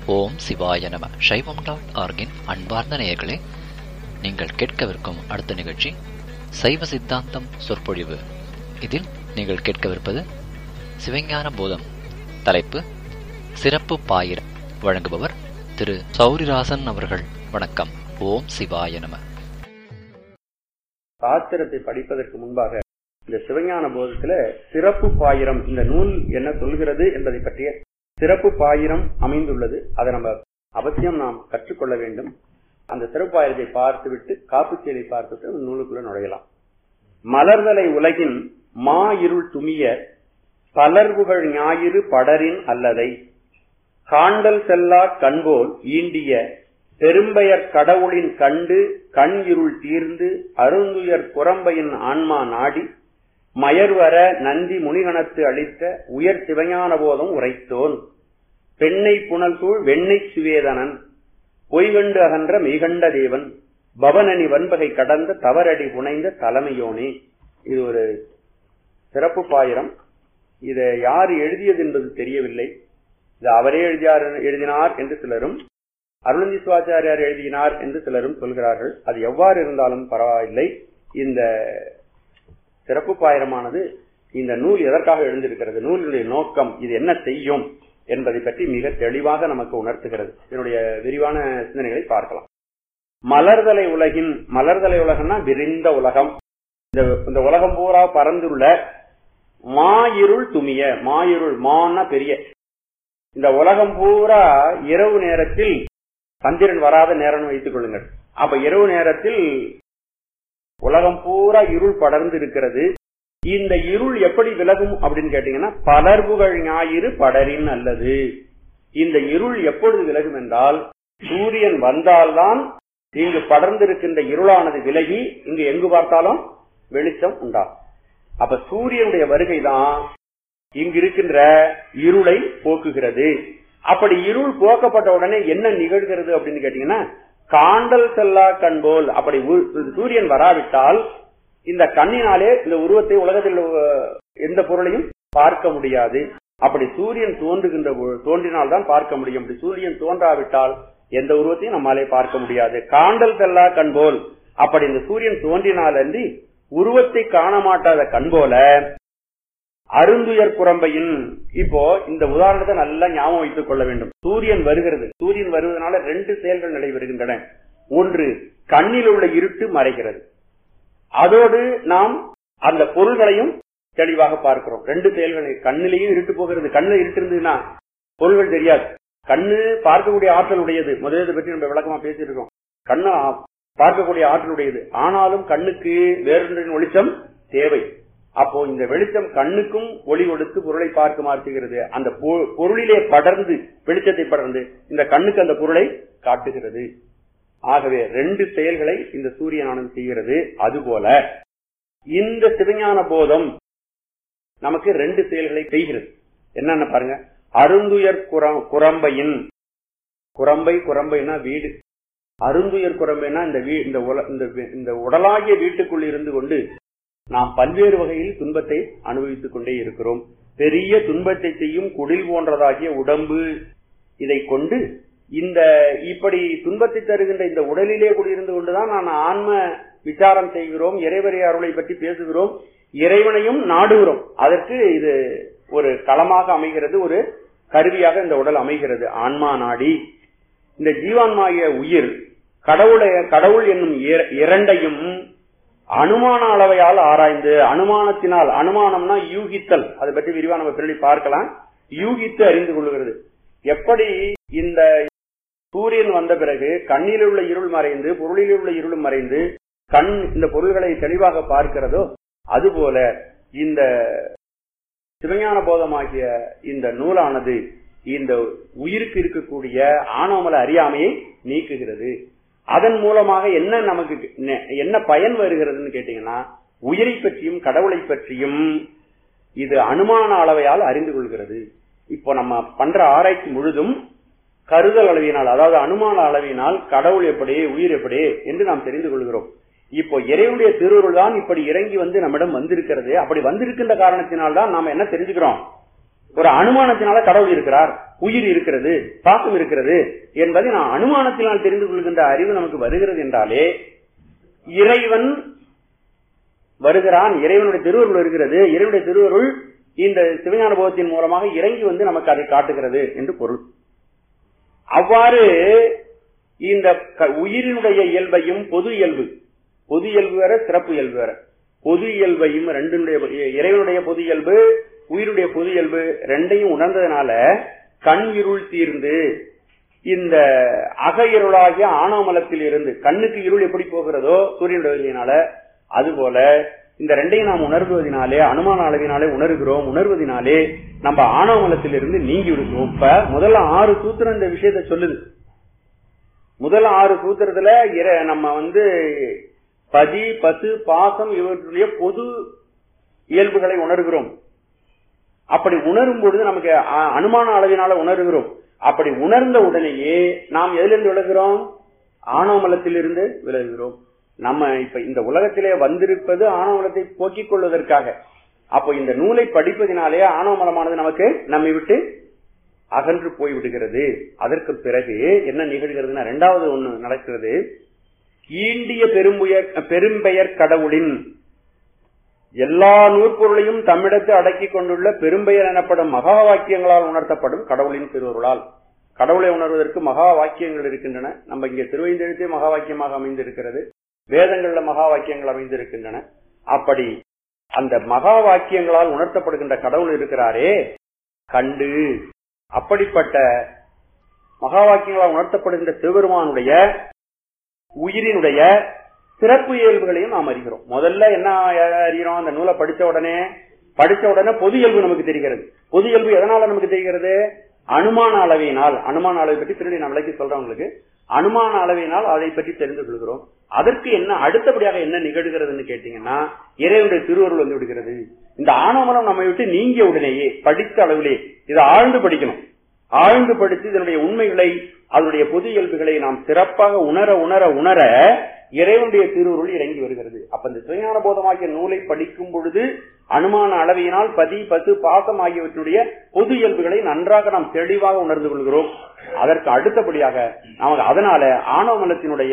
ஓம் சிவாய நம சைவம் டாட் ஆர்கின் அன்பார்ந்த நேயர்களே நீங்கள் கேட்கவிருக்கும் அடுத்த நிகழ்ச்சி சைவ சித்தாந்தம் சொற்பொழிவு இதில் நீங்கள் கேட்கவிருப்பது சிவஞான போதம் தலைப்பு சிறப்பு பாயிரம் வழங்குபவர் திரு சௌரிராசன் அவர்கள் வணக்கம் ஓம் சிவாய நம சாஸ்திரத்தை படிப்பதற்கு முன்பாக இந்த சிவஞான போதத்துல சிறப்பு பாயிரம் இந்த நூல் என்ன சொல்கிறது என்பதை பற்றிய சிறப்பு பாயிரம் அமைந்துள்ளது அதை நம்ம அவசியம் நாம் கற்றுக்கொள்ள வேண்டும் அந்த சிறப்பு பாயிரத்தை பார்த்துவிட்டு காப்புச்செயலை பார்த்துட்டு அந்த நூலுக்குள்ள நுழையலாம் மலர்தலை உலகின் மா இருள் துமிய பலர்புகழ் ஞாயிறு படரின் அல்லதை காண்டல் செல்லா கண்போல் ஈண்டிய பெரும்பெயர் கடவுளின் கண்டு கண் இருள் தீர்ந்து அருந்துயர் புறம்பையின் ஆன்மா நாடி மயர்வர நந்தி முனிகணத்து அளித்த உயர் சிவஞான போதம் உரைத்தோன் பெண்ணை புனல்சூழ் வெண்ணை சுவேதனன் பொய்கண்டு அகன்ற மெய்கண்ட தேவன் பவனனி வன்பகை கடந்த தவறடி புனைந்த தலைமையோனே இது ஒரு சிறப்பு பாயிரம் இதை யார் எழுதியது என்பது தெரியவில்லை இது அவரே எழுதியார் எழுதினார் என்று சிலரும் அருணந்தி சிவாச்சாரியார் எழுதினார் என்று சிலரும் சொல்கிறார்கள் அது எவ்வாறு இருந்தாலும் பரவாயில்லை இந்த சிறப்பு பாயிரமானது இந்த நூல் எதற்காக எழுந்திருக்கிறது நூலினுடைய நோக்கம் இது என்ன செய்யும் என்பதை பற்றி மிக தெளிவாக நமக்கு உணர்த்துகிறது இதனுடைய விரிவான சிந்தனைகளை பார்க்கலாம் மலர்தலை உலகின் மலர்தலை உலகம்னா விரிந்த உலகம் இந்த இந்த உலகம் பூரா பறந்துள்ள மாயிருள் துமிய மாயிருள் மான்னா பெரிய இந்த உலகம் பூரா இரவு நேரத்தில் சந்திரன் வராத நேரம் வைத்துக் கொள்ளுங்கள் அப்ப இரவு நேரத்தில் உலகம் பூரா இருள் படர்ந்து இருக்கிறது இந்த இருள் எப்படி விலகும் அப்படின்னு கேட்டீங்கன்னா பலர்புகள் ஞாயிறு படரின் அல்லது இந்த இருள் எப்பொழுது விலகும் என்றால் சூரியன் வந்தால்தான் இங்கு படர்ந்திருக்கின்ற இருளானது விலகி இங்கு எங்கு பார்த்தாலும் வெளிச்சம் உண்டாகும் அப்ப சூரியனுடைய வருகைதான் இங்கு இருக்கின்ற இருளை போக்குகிறது அப்படி இருள் போக்கப்பட்ட உடனே என்ன நிகழ்கிறது அப்படின்னு கேட்டீங்கன்னா காண்டல் செல்லா கண்போல் அப்படி சூரியன் வராவிட்டால் இந்த கண்ணினாலே இந்த உருவத்தை உலகத்தில் எந்த பொருளையும் பார்க்க முடியாது அப்படி சூரியன் தோன்றுகின்ற தோன்றினால்தான் பார்க்க முடியும் அப்படி சூரியன் தோன்றாவிட்டால் எந்த உருவத்தையும் நம்மாலே பார்க்க முடியாது காண்டல் செல்லா கண்போல் அப்படி இந்த சூரியன் தோன்றினால் அன்றி உருவத்தை காண மாட்டாத கண் போல அருந்துயர் குரம்பையின் இப்போ இந்த உதாரணத்தை நல்லா ஞாபகம் வைத்துக் கொள்ள வேண்டும் சூரியன் வருகிறது சூரியன் வருவதனால ரெண்டு செயல்கள் நடைபெறுகின்றன ஒன்று கண்ணில் உள்ள இருட்டு மறைகிறது அதோடு நாம் அந்த பொருள்களையும் தெளிவாக பார்க்கிறோம் ரெண்டு செயல்கள் கண்ணிலையும் இருட்டு போகிறது கண்ணில் இருட்டு இருந்ததுன்னா பொருள்கள் தெரியாது கண்ணு பார்க்கக்கூடிய ஆற்றல் உடையது முதலீடு பற்றி நம்ம விளக்கமா பேசியிருக்கோம் கண்ணு பார்க்கக்கூடிய ஆற்றல் உடையது ஆனாலும் கண்ணுக்கு வேறொன்றின் வெளிச்சம் தேவை அப்போ இந்த வெளிச்சம் கண்ணுக்கும் ஒளி கொடுத்து பொருளை பார்க்க மாற்றுகிறது அந்த பொருளிலே படர்ந்து வெளிச்சத்தை படர்ந்து இந்த கண்ணுக்கு அந்த பொருளை காட்டுகிறது ஆகவே ரெண்டு செயல்களை இந்த சூரியனானது செய்கிறது அதுபோல இந்த சிவஞான போதம் நமக்கு ரெண்டு செயல்களை செய்கிறது என்னன்னு பாருங்க அருந்துயர் குரம்பையின் குரம்பை குரம்பைனா வீடு அருந்துயர் குரம்பைனா இந்த இந்த உடலாகிய வீட்டுக்குள் இருந்து கொண்டு நாம் பல்வேறு வகையில் துன்பத்தை அனுபவித்துக் கொண்டே இருக்கிறோம் பெரிய துன்பத்தை செய்யும் குடில் போன்றதாகிய உடம்பு இதை கொண்டு இந்த இப்படி துன்பத்தை தருகின்ற இந்த உடலிலே குடியிருந்து கொண்டுதான் நான் ஆன்ம விசாரம் செய்கிறோம் இறைவரை அருளை பற்றி பேசுகிறோம் இறைவனையும் நாடுகிறோம் அதற்கு இது ஒரு களமாக அமைகிறது ஒரு கருவியாக இந்த உடல் அமைகிறது ஆன்மா நாடி இந்த ஜீவான்மாகிய உயிர் கடவுளை கடவுள் என்னும் இரண்டையும் அனுமான அளவையால் ஆராய்ந்து அனுமானத்தினால் அனுமானம்னா யூகித்தல் அதை பற்றி விரிவா நம்ம பின்னாடி பார்க்கலாம் யூகித்து அறிந்து கொள்கிறது எப்படி இந்த சூரியன் வந்த பிறகு கண்ணில் உள்ள இருள் மறைந்து பொருளில் உள்ள இருளும் மறைந்து கண் இந்த பொருள்களை தெளிவாக பார்க்கிறதோ அதுபோல இந்த சிவஞான போதமாகிய இந்த நூலானது இந்த உயிருக்கு இருக்கக்கூடிய ஆணவமல அறியாமையை நீக்குகிறது அதன் மூலமாக என்ன நமக்கு என்ன பயன் வருகிறதுன்னு கேட்டீங்கன்னா உயிரை பற்றியும் கடவுளை பற்றியும் இது அனுமான அளவையால் அறிந்து கொள்கிறது இப்போ நம்ம பண்ற ஆராய்ச்சி முழுதும் கருதல் அளவினால் அதாவது அனுமான அளவினால் கடவுள் எப்படி உயிர் எப்படி என்று நாம் தெரிந்து கொள்கிறோம் இப்போ இறைவனுடைய திருவுருள் தான் இப்படி இறங்கி வந்து நம்மிடம் வந்திருக்கிறது அப்படி வந்திருக்கின்ற காரணத்தினால் தான் நாம என்ன தெரிஞ்சுக்கிறோம் ஒரு அனுமானத்தினால கடவுள் இருக்கிறார் உயிர் இருக்கிறது பாசம் இருக்கிறது என்பதை நான் அனுமானத்தினால் தெரிந்து கொள்கின்ற அறிவு நமக்கு வருகிறது என்றாலே இறைவன் வருகிறான் இறைவனுடைய திருவருள் இருக்கிறது இறைவனுடைய திருவருள் இந்த சிவஞான போகத்தின் மூலமாக இறங்கி வந்து நமக்கு அதை காட்டுகிறது என்று பொருள் அவ்வாறு இந்த க- உயிரினுடைய இயல்பையும் பொது இயல்பு பொது இயல்பு வேற சிறப்பு இயல்பு வேற பொது இயல்பையும் ரெண்டுடைய இறைவனுடைய பொது இயல்பு உயிருடைய பொது இயல்பு ரெண்டையும் உணர்ந்ததுனால கண் இருள் தீர்ந்து இந்த அக இருளாகிய ஆணவமலத்தில் இருந்து கண்ணுக்கு இருள் எப்படி போகிறதோ சூரியனுடைய ஒளியினால அதுபோல இந்த ரெண்டையும் நாம் உணர்வதனாலே அனுமான அளவினாலே உணர்கிறோம் உணர்வதனாலே நம்ம ஆணவமலத்தில் இருந்து நீங்கி விடுகிறோம் இப்ப முதல்ல ஆறு சூத்திரம் இந்த விஷயத்தை சொல்லுது முதல் ஆறு சூத்திரத்துல இர- நம்ம வந்து பதி பசு பாசம் இவற்றுடைய பொது இயல்புகளை உணர்கிறோம் அப்படி உணரும் பொழுது நமக்கு அ- அனுமான அளவினால உணர்கிறோம் அப்படி உணர்ந்த உடனேயே நாம் எதிலிருந்து விலகிறோம் ஆணவமலத்திலிருந்து விலகுகிறோம் நம்ம இப்ப இந்த உலகத்திலே வந்திருப்பது ஆணவமலத்தை போக்கிக் கொள்வதற்காக அப்போ இந்த நூலை படிப்பதினாலே ஆணவமலமானது நமக்கு நம்மை விட்டு அகன்று போய் விடுகிறது அதற்கு பிறகு என்ன நிகழ்கிறதுனா இரண்டாவது ஒண்ணு நடக்கிறது ஈண்டிய பெரும்புயர் பெரும்பெயர் கடவுளின் எல்லா நூற்பொருளையும் தம்மிடத்து அடக்கிக் கொண்டுள்ள பெரும்பெயர் எனப்படும் மகா வாக்கியங்களால் உணர்த்தப்படும் கடவுளின் திருவருளால் கடவுளை உணர்வதற்கு மகா வாக்கியங்கள் இருக்கின்றன நம்ம இங்கே திருவைந்தெழுத்தே மகா வாக்கியமாக அமைந்திருக்கிறது வேதங்கள்ல மகா வாக்கியங்கள் அமைந்திருக்கின்றன அப்படி அந்த மகா வாக்கியங்களால் உணர்த்தப்படுகின்ற கடவுள் இருக்கிறாரே கண்டு அப்படிப்பட்ட மகா வாக்கியங்களால் உணர்த்தப்படுகின்ற சிவபெருமானுடைய உயிரினுடைய சிறப்பு இயல்புகளையும் நாம் அறிகிறோம் முதல்ல என்ன அறிகிறோம் அந்த நூலை படிச்ச உடனே படிச்ச உடனே பொது இயல்பு நமக்கு தெரிகிறது பொது இயல்பு எதனால நமக்கு தெரிகிறது அனுமான அளவினால் அனுமான அளவை பற்றி திருடி நான் விளக்கி சொல்றேன் உங்களுக்கு அனுமான அளவினால் அதை பற்றி தெரிந்து கொள்கிறோம் அதற்கு என்ன அடுத்தபடியாக என்ன நிகழ்கிறதுன்னு கேட்டீங்கன்னா இறைவனுடைய திருவருள் வந்து விடுகிறது இந்த ஆணவமலம் நம்மை விட்டு நீங்கிய உடனேயே படித்த அளவிலே இதை ஆழ்ந்து படிக்கணும் ஆழ்ந்து படித்து இதனுடைய உண்மைகளை அதனுடைய பொது இயல்புகளை நாம் சிறப்பாக உணர உணர உணர இறைவனுடைய திருவுருள் இறங்கி வருகிறது அப்ப இந்த சுயஞான போதமாகிய நூலை படிக்கும் பொழுது அனுமான அளவியினால் பதி பசு பாசம் ஆகியவற்றுடைய பொது இயல்புகளை நன்றாக நாம் தெளிவாக உணர்ந்து கொள்கிறோம் அதற்கு அடுத்தபடியாக நமக்கு அதனால ஆணவ மனத்தினுடைய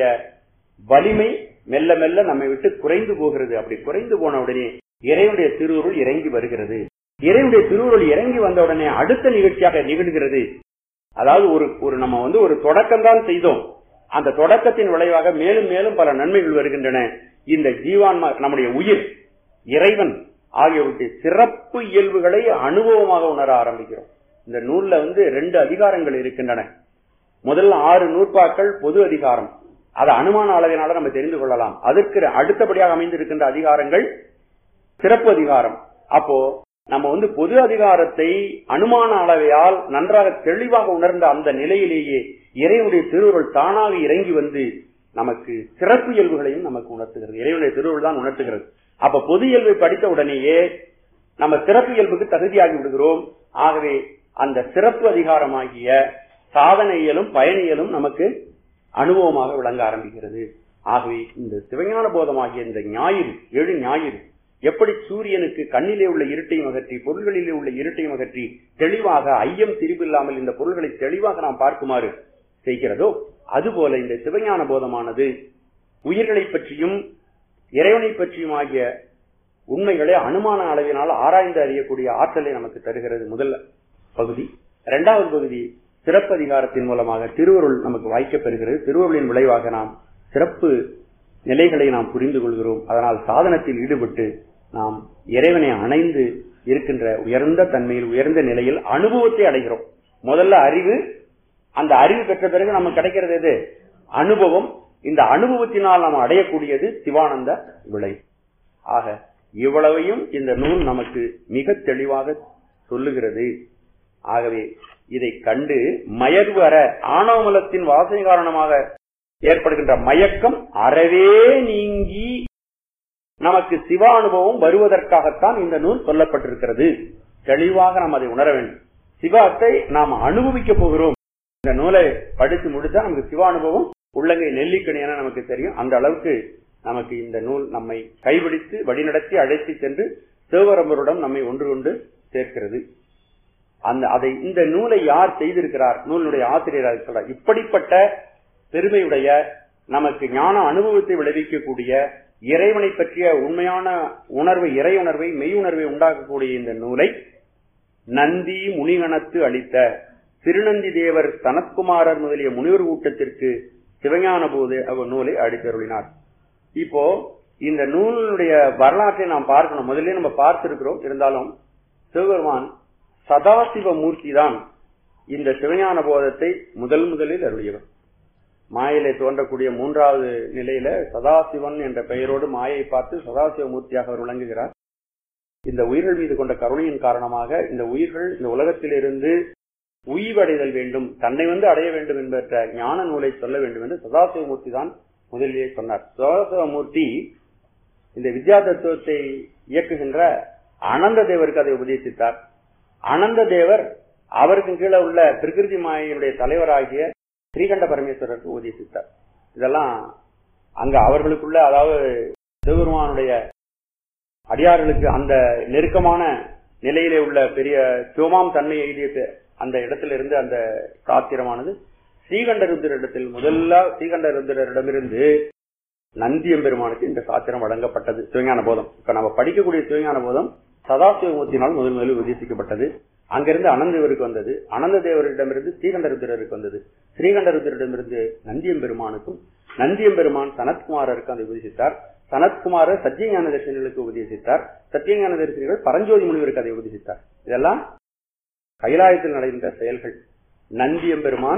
வலிமை மெல்ல மெல்ல நம்மை விட்டு குறைந்து போகிறது அப்படி குறைந்து போன உடனே இறைவனுடைய திருவுருள் இறங்கி வருகிறது இறைவனுடைய திருவுருள் இறங்கி வந்த உடனே அடுத்த நிகழ்ச்சியாக நிகழ்கிறது அதாவது ஒரு ஒரு நம்ம வந்து ஒரு தொடக்கம் தான் செய்தோம் அந்த தொடக்கத்தின் விளைவாக மேலும் மேலும் பல நன்மைகள் வருகின்றன இந்த ஜீவான்மா நம்முடைய உயிர் இறைவன் ஆகியவற்றுடைய சிறப்பு இயல்புகளை அனுபவமாக உணர ஆரம்பிக்கிறோம் இந்த நூல்ல வந்து ரெண்டு அதிகாரங்கள் இருக்கின்றன முதல்ல ஆறு நூற்பாக்கள் பொது அதிகாரம் அது அனுமான அளவினால நம்ம தெரிந்து கொள்ளலாம் அதற்கு அடுத்தபடியாக அமைந்திருக்கின்ற அதிகாரங்கள் சிறப்பு அதிகாரம் அப்போ நம்ம வந்து பொது அதிகாரத்தை அனுமான அளவையால் நன்றாக தெளிவாக உணர்ந்த அந்த நிலையிலேயே இறைவனுடைய திருவுருள் தானாக இறங்கி வந்து நமக்கு சிறப்பு இயல்புகளையும் நமக்கு உணர்த்துகிறது இறைவனுடைய திருவுருள் தான் உணர்த்துகிறது அப்ப பொது இயல்பை படித்த உடனேயே நம்ம சிறப்பு இயல்புக்கு தகுதியாகி விடுகிறோம் ஆகவே அந்த சிறப்பு அதிகாரமாகிய சாதனையியலும் பயனியலும் நமக்கு அனுபவமாக விளங்க ஆரம்பிக்கிறது ஆகவே இந்த சிவஞான போதமாகிய இந்த ஞாயிறு ஏழு ஞாயிறு எப்படி சூரியனுக்கு கண்ணிலே உள்ள இருட்டையும் அகற்றி பொருள்களிலே உள்ள இருட்டையும் அகற்றி தெளிவாக ஐயம் திரிபில்லாமல் இந்த பொருள்களை தெளிவாக நாம் பார்க்குமாறு செய்கிறதோ அதுபோல இந்த சிவஞான போதமானது உயிர்களை பற்றியும் இறைவனை பற்றியும் ஆகிய உண்மைகளை அனுமான அளவினால் ஆராய்ந்து அறியக்கூடிய ஆற்றலை நமக்கு தருகிறது முதல் பகுதி இரண்டாவது பகுதி சிறப்பதிகாரத்தின் மூலமாக திருவருள் நமக்கு வாய்க்கப் பெறுகிறது திருவருளின் விளைவாக நாம் சிறப்பு நிலைகளை நாம் புரிந்து கொள்கிறோம் அதனால் சாதனத்தில் ஈடுபட்டு நாம் இறைவனை அணைந்து இருக்கின்ற உயர்ந்த தன்மையில் உயர்ந்த நிலையில் அனுபவத்தை அடைகிறோம் முதல்ல அறிவு அந்த அறிவு பெற்ற பிறகு நமக்கு கிடைக்கிறது எது அனுபவம் இந்த அனுபவத்தினால் நாம் அடையக்கூடியது சிவானந்த விளை ஆக இவ்வளவையும் இந்த நூல் நமக்கு மிக தெளிவாக சொல்லுகிறது ஆகவே இதை கண்டு மயர்வர ஆணவமலத்தின் வாசனை காரணமாக ஏற்படுகின்ற மயக்கம் அறவே நீங்கி நமக்கு சிவ அனுபவம் வருவதற்காகத்தான் இந்த நூல் சொல்லப்பட்டிருக்கிறது தெளிவாக நாம் அதை உணர வேண்டும் சிவத்தை நாம் அனுபவிக்க போகிறோம் இந்த நூலை படித்து முடித்தா நமக்கு சிவ அனுபவம் உள்ளங்கை நெல்லிக்கணி என நமக்கு தெரியும் அந்த அளவுக்கு நமக்கு இந்த நூல் நம்மை கைபிடித்து வழிநடத்தி அழைத்து சென்று சிவபரம்பருடன் நம்மை ஒன்று கொண்டு சேர்க்கிறது அந்த அதை இந்த நூலை யார் செய்திருக்கிறார் நூலினுடைய ஆசிரியர் சொல்றார் இப்படிப்பட்ட பெருமையுடைய நமக்கு ஞான அனுபவத்தை விளைவிக்கக்கூடிய இறைவனை பற்றிய உண்மையான உணர்வை இறை உணர்வை மெய் உணர்வை உண்டாக்கக்கூடிய இந்த நூலை நந்தி முனிகணத்து அளித்த திருநந்தி தேவர் சனத்குமாரர் முதலிய முனிவர் கூட்டத்திற்கு சிவஞான போது அவர் நூலை அடித்தருளினார் இப்போ இந்த நூலுடைய வரலாற்றை நாம் பார்க்கணும் முதல்ல நம்ம பார்த்திருக்கிறோம் இருந்தாலும் சிவபெருமான் சதாசிவ மூர்த்தி தான் இந்த சிவஞான போதத்தை முதல் முதலில் அருளியவர் மாயிலே தோன்றக்கூடிய மூன்றாவது நிலையில சதாசிவன் என்ற பெயரோடு மாயை பார்த்து சதாசிவ மூர்த்தியாக அவர் விளங்குகிறார் இந்த உயிர்கள் மீது கொண்ட கருணையின் காரணமாக இந்த உயிர்கள் இந்த உலகத்திலிருந்து உய்வடைதல் வேண்டும் தன்னை வந்து அடைய வேண்டும் என்ற ஞான நூலை சொல்ல வேண்டும் என்று சதாசிவமூர்த்தி தான் முதலிலே சொன்னார் சதாசிவமூர்த்தி இந்த வித்யா தத்துவத்தை இயக்குகின்ற அனந்த தேவருக்கு அதை உபதேசித்தார் அனந்த தேவர் அவருக்கு கீழே உள்ள பிரகிருதி மாயினுடைய தலைவராகிய ஸ்ரீகண்ட பரமேஸ்வரருக்கு உபதேசித்தார் இதெல்லாம் அங்க அவர்களுக்குள்ள அதாவது சிவபெருமானுடைய அடியார்களுக்கு அந்த நெருக்கமான நிலையிலே உள்ள பெரிய சிவமாம் தன்மை எழுதிய அந்த இடத்திலிருந்து அந்த காத்திரமானது ஸ்ரீகண்டருத்திரிடத்தில் முதல்ல ஸ்ரீகண்டருத்திரிடமிருந்து நந்தியம் பெருமானுக்கு இந்த சாத்திரம் வழங்கப்பட்டது சிவஞான போதம் இப்ப நம்ம படிக்கக்கூடிய சிவஞான போதம் சதாசிவமூர்த்தினால் முதல் முதலில் உபதேசிக்கப்பட்டது அங்கிருந்து அனந்தவருக்கு வந்தது அனந்த தேவரிடமிருந்து ஸ்ரீகண்டருத்திரருக்கு வந்தது ஸ்ரீகண்டருத்திரிடமிருந்து நந்தியம் பெருமானுக்கும் நந்தியம் பெருமான் சனத்குமாரருக்கு அதை உபதேசித்தார் சனத்குமாரர் சத்தியஞான தரிசனிகளுக்கு உபதேசித்தார் சத்தியஞான தரிசனிகள் பரஞ்சோதி முனிவருக்கு அதை உபதேசித்தார் இதெல்லாம் கைலாயத்தில் நடந்த செயல்கள் நந்தியம் பெருமான்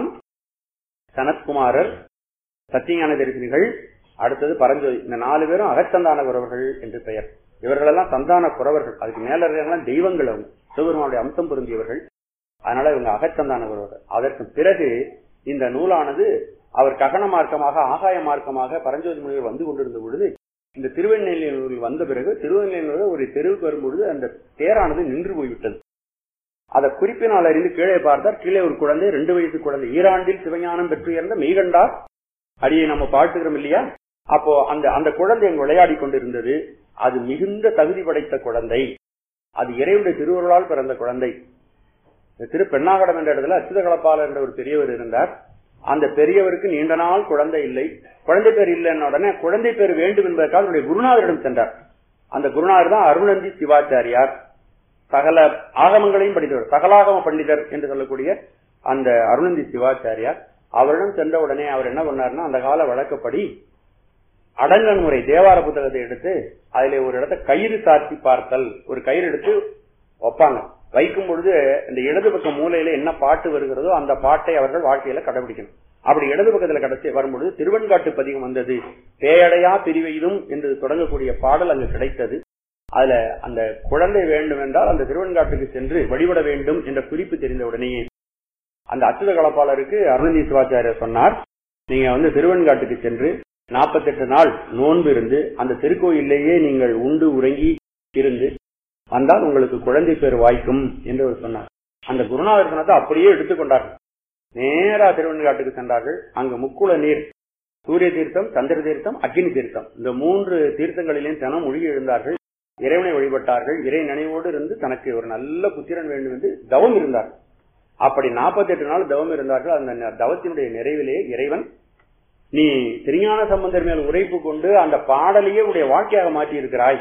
சனத்குமாரர் சத்தியஞான தரிசனிகள் அடுத்தது பரஞ்சோதி இந்த நாலு பேரும் அகச்சந்தான குறவர்கள் என்று பெயர் இவர்களெல்லாம் சந்தான குறவர்கள் அதுக்கு மேல இருக்கிறவங்களாம் தெய்வங்கள் அவங்க சிவபெருமானுடைய அம்சம் பொருந்தியவர்கள் அதனால இவங்க அகச்சந்தான குறவர்கள் அதற்கு பிறகு இந்த நூலானது அவர் ககன மார்க்கமாக ஆகாய மார்க்கமாக பரஞ்சோதி முனிவர் வந்து கொண்டிருந்த பொழுது இந்த திருவெண்ணெய் நூல் வந்த பிறகு திருவெண்ணெய் ஒரு தெருவுக்கு வரும்பொழுது அந்த தேரானது நின்று போய்விட்டது அதை குறிப்பினால் அறிந்து கீழே பார்த்தார் கீழே ஒரு குழந்தை ரெண்டு வயசு குழந்தை ஈராண்டில் சிவஞானம் பெற்று இறந்த மெய்கண்டார் அடியை நம்ம பாட்டுக்கிறோம் இல்லையா அப்போ அந்த அந்த குழந்தை அங்கு விளையாடி கொண்டிருந்தது அது மிகுந்த தகுதி படைத்த குழந்தை அது இறைவனுடைய திருவருளால் பிறந்த குழந்தை திரு பெண்ணாகடம் என்ற இடத்துல அச்சுத கலப்பாளர் என்ற ஒரு பெரியவர் இருந்தார் அந்த பெரியவருக்கு நீண்ட நாள் குழந்தை இல்லை குழந்தை பேர் இல்லைன்ன உடனே குழந்தை பேர் வேண்டும் என்பதற்காக அவருடைய குருநாதரிடம் சென்றார் அந்த குருநாதர் தான் அருணந்தி சிவாச்சாரியார் சகல ஆகமங்களையும் படித்தவர் சகலாகம பண்டிதர் என்று சொல்லக்கூடிய அந்த அருணந்தி சிவாச்சாரியார் அவரிடம் சென்ற உடனே அவர் என்ன பண்ணார்னா அந்த கால வழக்கப்படி அடங்கன் முறை தேவார புத்தகத்தை எடுத்து அதுல ஒரு இடத்த கயிறு சாத்தி பார்த்தல் ஒரு கயிறு எடுத்து வைப்பாங்க வைக்கும் பொழுது இந்த இடது பக்க மூலையில என்ன பாட்டு வருகிறதோ அந்த பாட்டை அவர்கள் வாழ்க்கையில கடைபிடிக்கணும் அப்படி இடது பக்கத்துல கடைசி வரும்பொழுது திருவெண்காட்டு பதிகம் வந்தது பேயடையா பிரிவெய்தும் என்று தொடங்கக்கூடிய பாடல் அங்கு கிடைத்தது அதுல அந்த குழந்தை வேண்டும் என்றால் அந்த திருவெண்காட்டுக்கு சென்று வழிபட வேண்டும் என்ற குறிப்பு தெரிந்த உடனேயே அந்த அச்சுத கலப்பாளருக்கு அருணந்தி சிவாச்சாரியர் சொன்னார் நீங்க வந்து திருவெண்காட்டுக்கு சென்று நாற்பத்தெட்டு நாள் நோன்பு இருந்து அந்த திருக்கோயிலேயே நீங்கள் உண்டு உறங்கி இருந்து வந்தால் உங்களுக்கு குழந்தை பேர் வாய்க்கும் என்று அவர் சொன்னார் அந்த குருநாதர் சொன்னதை அப்படியே எடுத்துக்கொண்டார்கள் நேரா திருவெண்காட்டுக்கு சென்றார்கள் அங்கு முக்குள நீர் சூரிய தீர்த்தம் சந்திர தீர்த்தம் அக்னி தீர்த்தம் இந்த மூன்று தீர்த்தங்களிலும் தினம் மூழ்கி எழுந்தார்கள் இறைவனை வழிபட்டார்கள் இறை நினைவோடு இருந்து தனக்கு ஒரு நல்ல புத்திரன் வேண்டும் என்று தவம் இருந்தார் அப்படி நாற்பத்தி எட்டு நாள் தவம் இருந்தார்கள் அந்த தவத்தினுடைய நிறைவிலே இறைவன் நீ திருஞான சம்பந்தர் மேல் உரைப்பு கொண்டு அந்த பாடலையே உடைய வாழ்க்கையாக மாற்றி இருக்கிறாய்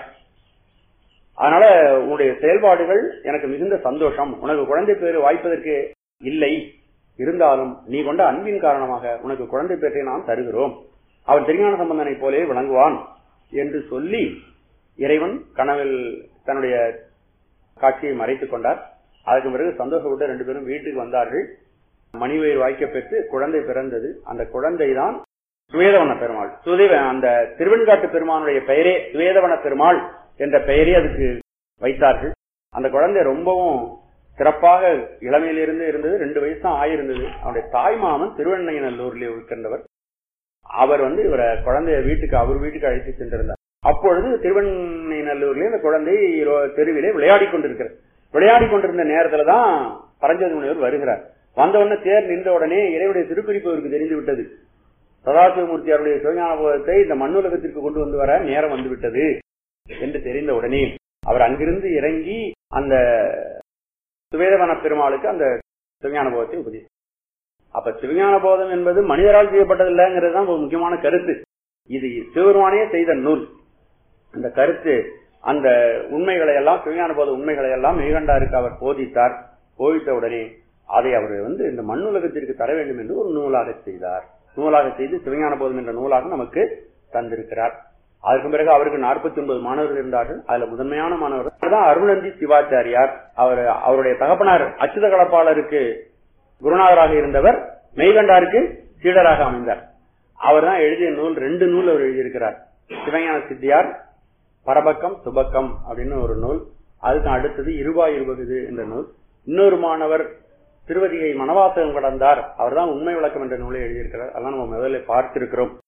அதனால உன்னுடைய செயல்பாடுகள் எனக்கு மிகுந்த சந்தோஷம் உனக்கு குழந்தை பேரு வாய்ப்பதற்கு இல்லை இருந்தாலும் நீ கொண்ட அன்பின் காரணமாக உனக்கு குழந்தை பேற்றை நாம் தருகிறோம் அவன் திருஞான சம்பந்தனை போலே விளங்குவான் என்று சொல்லி இறைவன் கனவில் தன்னுடைய காட்சியை மறைத்துக் கொண்டார் அதுக்கு பிறகு சந்தோஷப்பட்டு ரெண்டு பேரும் வீட்டுக்கு வந்தார்கள் மணிவயிர் வாய்க்க பெற்று குழந்தை பிறந்தது அந்த குழந்தை தான் சுவேதவன பெருமாள் சுதேவ அந்த திருவெண்காட்டு பெருமானுடைய பெயரே சுவேதவன பெருமாள் என்ற பெயரே அதுக்கு வைத்தார்கள் அந்த குழந்தை ரொம்பவும் சிறப்பாக இளமையிலிருந்து இருந்தது ரெண்டு வயசு தான் ஆயிருந்தது அவருடைய தாய் மாமன் திருவெண்ணையநல்லூரில் இருக்கின்றவர் அவர் வந்து இவரை குழந்தைய வீட்டுக்கு அவர் வீட்டுக்கு அழைத்து சென்றிருந்தார் அப்பொழுது திருவெண்ணைநல்லூர்ல இந்த குழந்தை தெருவிலே விளையாடி கொண்டிருக்கிறது விளையாடி கொண்டிருந்த நேரத்துல தான் பரஞ்சோதி முனிவர் வருகிறார் வந்தவுடனே தேர் நின்ற உடனே இறைவனுடைய திருக்குறிப்பு அவருக்கு தெரிந்து விட்டது சதாசிவமூர்த்தி அவருடைய சிவஞான போதத்தை இந்த மண்ணுலகத்திற்கு கொண்டு வந்து வர நேரம் வந்து விட்டது என்று தெரிந்த உடனே அவர் அங்கிருந்து இறங்கி அந்த சுவேதவன பெருமாளுக்கு அந்த சிவஞான போதத்தை உபதேசம் அப்ப சிவஞான போதம் என்பது மனிதரால் செய்யப்பட்டதில்லைங்கிறது தான் ஒரு முக்கியமான கருத்து இது சிவபெருமானே செய்த நூல் அந்த கருத்து அந்த உண்மைகளை எல்லாம் சிவஞான போத உண்மைகளை எல்லாம் மெய்கண்டாருக்கு அவர் போதித்தார் போதித்த உடனே அதை அவர் வந்து இந்த மண்ணுலகத்திற்கு தர வேண்டும் என்று ஒரு நூலாக செய்தார் நூலாக செய்து சிவஞான போதம் என்ற நூலாக நமக்கு தந்திருக்கிறார் அதற்கு பிறகு அவருக்கு நாற்பத்தி ஒன்பது மாணவர்கள் இருந்தார்கள் அதுல முதன்மையான மாணவர் தான் அருணந்தி சிவாச்சாரியார் அவர் அவருடைய தகப்பனார் அச்சுத கலப்பாளருக்கு குருநாதராக இருந்தவர் மெய்கண்டாருக்கு சீடராக அமைந்தார் அவர் தான் எழுதிய நூல் ரெண்டு நூல் அவர் எழுதியிருக்கிறார் சிவஞான சித்தியார் பரபக்கம் சுபக்கம் அப்படின்னு ஒரு நூல் அதுக்கு அடுத்தது இருபா இருபது என்ற நூல் இன்னொரு மாணவர் திருவதிகை மனவாசகம் கடந்தார் அவர்தான் உண்மை விளக்கம் என்ற நூலை எழுதியிருக்கிறார் அதெல்லாம் நம்ம முதல்ல பார்த்திருக்கிறோம்